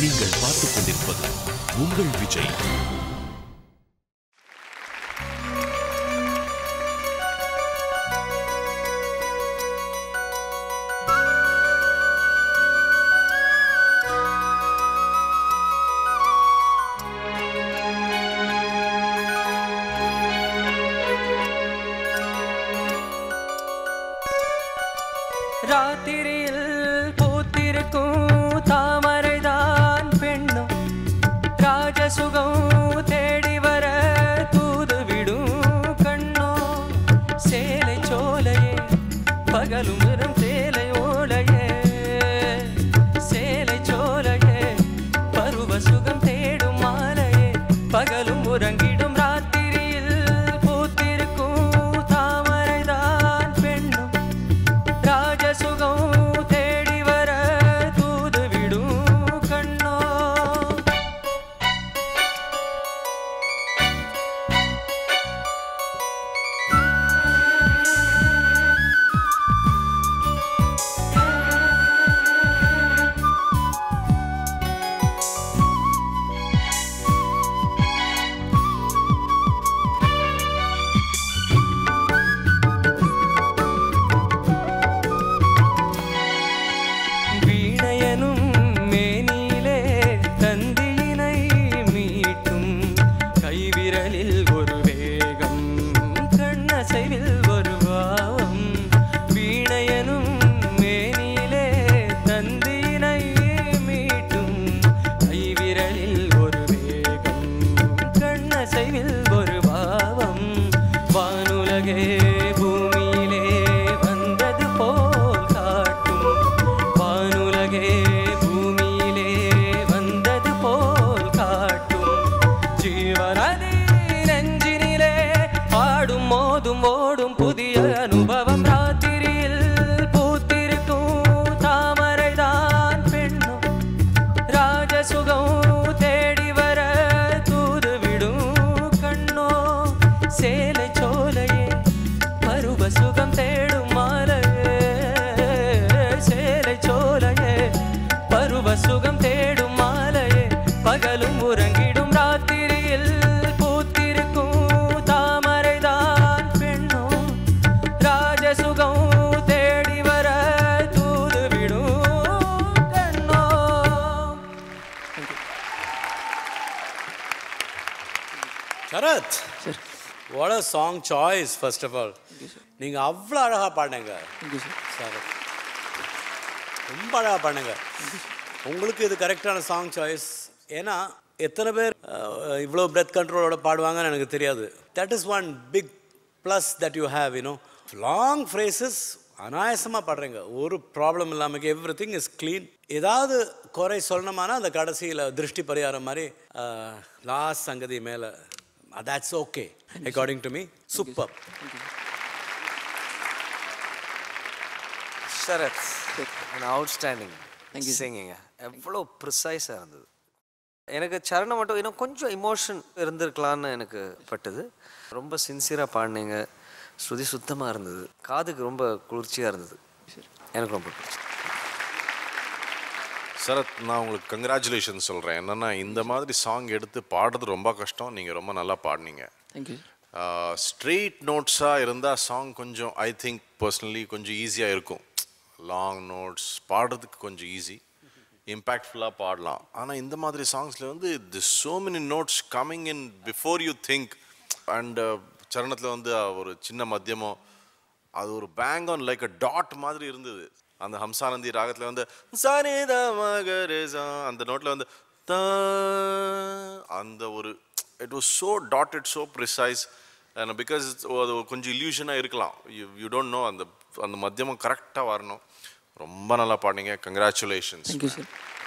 நீங்கள் பார்த்துக் கொண்டிருப்பது உங்கள் விஜய் ராத்திரியில் பூத்திருக்கும் தாமரைதான் பெண்ணும் ராஜசுகம் தேடி வர தூது விடும் கண்ணோ சேலை சோலையே பகலும் வெறும் சேலை ஓலையே சேலை சோலையே பருவ சுகம் தேடும் மாலையே பகலும் உறங்கிடும் ராத்திரியில் பூத்திருக்கும் தாமரைதான் பெண்ணும் ராஜசுகம் தேடி வர தூது விடும் கண்ணோ வீணையனும் மேனிலே தந்தியினை மீட்டும் கைவிரலில் ஒரு வேகம் கண்ணசைவில் ஒரு பாவம் வீணையனும் மேனிலே தந்தியினை மீட்டும் கைவிரலில் ஒரு வேகம் கண்ணசைவில் ஒரு பாவம் வானுலகே பூமியிலே வந்தது போல் காட்டும் வானுலகே பூமியிலே வந்தது போல் காட்டும் ஜீவனதி நெஞ்சினிலே ஆடும் மோதும் ஓடும் புதிய அனுபவம் ராத்திரியில் பூத்திருக்கும் தாமரைதான் பெண்ணும் ராஜசுகம் தேடி வர தூது விடும் கண்ணோ சேலை சோலையே பருவ சுகம் தேடும் மாலையே சேலை சோலையே பருவ சுகம் தேடும் மாலையே பகலும் உறங்கிடும் ராத்திரியில் பூத்திருக்கும் தாமரைதான் பெண்ணோ ராஜசுகம் தேடி வர தூது விடும் கண்ணோ Sarath what a song choice first of all நீங்க அவ்வளோ அழகா பாடுங்க சரத் ரொம்ப அழகா பாடுங்க உங்களுக்கு இது கரெக்டான சாங் சாய்ஸ் ஏன்னா எத்தனை பேர் அஹ், இவ்வளோ பிரெத் கண்ட்ரோலோட பாடுவாங்கன்னு எனக்கு தெரியாது that is one big plus that you have you know long phrases அனாயசமாக பாடுறீங்க ஒரு ப்ராப்ளம் இல்லாமல் எவ்ரி திங் இஸ் க்ளீன் ஏதாவது குறை சொல்லணுமானா அந்த கடைசியில் திருஷ்டி பரிகாரம் மாதிரி லாஸ்ட் சங்கதி மேலே that's okay according to me super Sarath outstanding சிங்கிங்க எவ்வளோ ப்ரிசைஸாக இருந்தது எனக்கு சரணம் மட்டும் இன்னும் கொஞ்சம் இமோஷன் இருந்திருக்கலான்னு எனக்கு பட்டது ரொம்ப சின்சியராக பாடினீங்க ஸ்ருதி சுத்தமாக இருந்தது காதுக்கு ரொம்ப குளிர்ச்சியாக இருந்தது எனக்கு ரொம்ப பிடிச்சது சரத் நான் உங்களுக்கு கங்க்ராச்சுலேஷன் சொல்கிறேன் என்னென்னா இந்த மாதிரி சாங் எடுத்து பாடுறது ரொம்ப கஷ்டம் நீங்கள் ரொம்ப நல்லா பாடினீங்க தேங்க்யூ ஸ்ட்ரெயிட் நோட்ஸாக இருந்தால் சாங் கொஞ்சம் ஐ திங்க் பர்சனலி கொஞ்சம் ஈஸியாக இருக்கும் லாங் நோட்ஸ் பாடுறதுக்கு கொஞ்சம் ஈஸி இம்பேக்ட்ஃபுல்லாக பாடலாம் ஆனால் இந்த மாதிரி சாங்ஸில் வந்து the so many notes coming in before you think and சரணத்தில் வந்து ஒரு சின்ன மத்தியமம் அது ஒரு bang on like a dot மாதிரி இருந்தது அந்த ஹம்சானந்தி ராகத்தில் வந்து சரித மகரேசா அந்த நோட்டில் வந்து தா அந்த ஒரு it was so dotted so precise because அது கொஞ்சம் இல்யூஷனாக இருக்கலாம் யூ யூ டோன்ட் நோ அந்த அந்த மத்தியமம் கரெக்டாக வரணும் ரொம்ப நல்லா பாடினீங்க கங்க்ராச்சுலேஷன்ஸ் தேங்க்யூ சார்